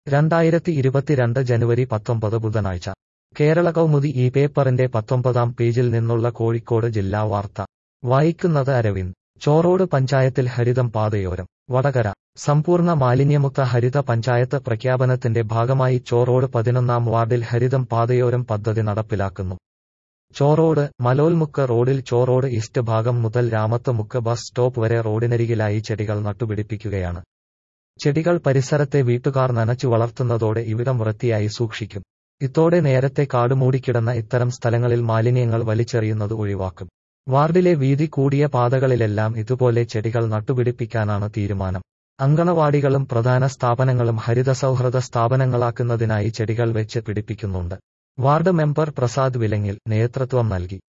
രണ്ടായിരത്തി ഇരുപത്തിരണ്ട് ജനുവരി പത്തൊമ്പത് ബുധനാഴ്ച കേരള കൗമുദി ഈ പേപ്പറിന്റെ പത്തൊമ്പതാം പേജിൽ നിന്നുള്ള കോഴിക്കോട് ജില്ലാ വാർത്ത വായിക്കുന്നത് അരവിന്ദ് ചോറോട് പഞ്ചായത്തിൽ ഹരിതം പാതയോരം വടകര സമ്പൂർണ്ണ മാലിന്യമുക്ത ഹരിത പഞ്ചായത്ത് പ്രഖ്യാപനത്തിന്റെ ഭാഗമായി ചോറോട് പതിനൊന്നാം വാർഡിൽ ഹരിതം പാതയോരം പദ്ധതി നടപ്പിലാക്കുന്നു ചോറോട് മലോൽമുക്ക് റോഡിൽ ചോറോട് ഈസ്റ്റ് ഭാഗം മുതൽ രാമത്ത് മുക്ക് ബസ് സ്റ്റോപ്പ് വരെ റോഡിനരികിലായി ചെടികൾ നട്ടുപിടിപ്പിക്കുകയാണ് ചെടികൾ പരിസരത്തെ വീട്ടുകാർ നനച്ചു വളർത്തുന്നതോടെ ഇവിടം വൃത്തിയായി സൂക്ഷിക്കും ഇതോടെ നേരത്തെ കാടുമൂടിക്കിടന്ന ഇത്തരം സ്ഥലങ്ങളിൽ മാലിന്യങ്ങൾ വലിച്ചെറിയുന്നത് ഒഴിവാക്കും വാർഡിലെ വീതി കൂടിയ പാതകളിലെല്ലാം ഇതുപോലെ ചെടികൾ നട്ടുപിടിപ്പിക്കാനാണ് തീരുമാനം അങ്കണവാടികളും പ്രധാന സ്ഥാപനങ്ങളും ഹരിതസൗഹൃദ സ്ഥാപനങ്ങളാക്കുന്നതിനായി ചെടികൾ വെച്ച് പിടിപ്പിക്കുന്നുണ്ട് വാർഡ് മെമ്പർ പ്രസാദ് വിലങ്ങിൽ നേതൃത്വം നൽകി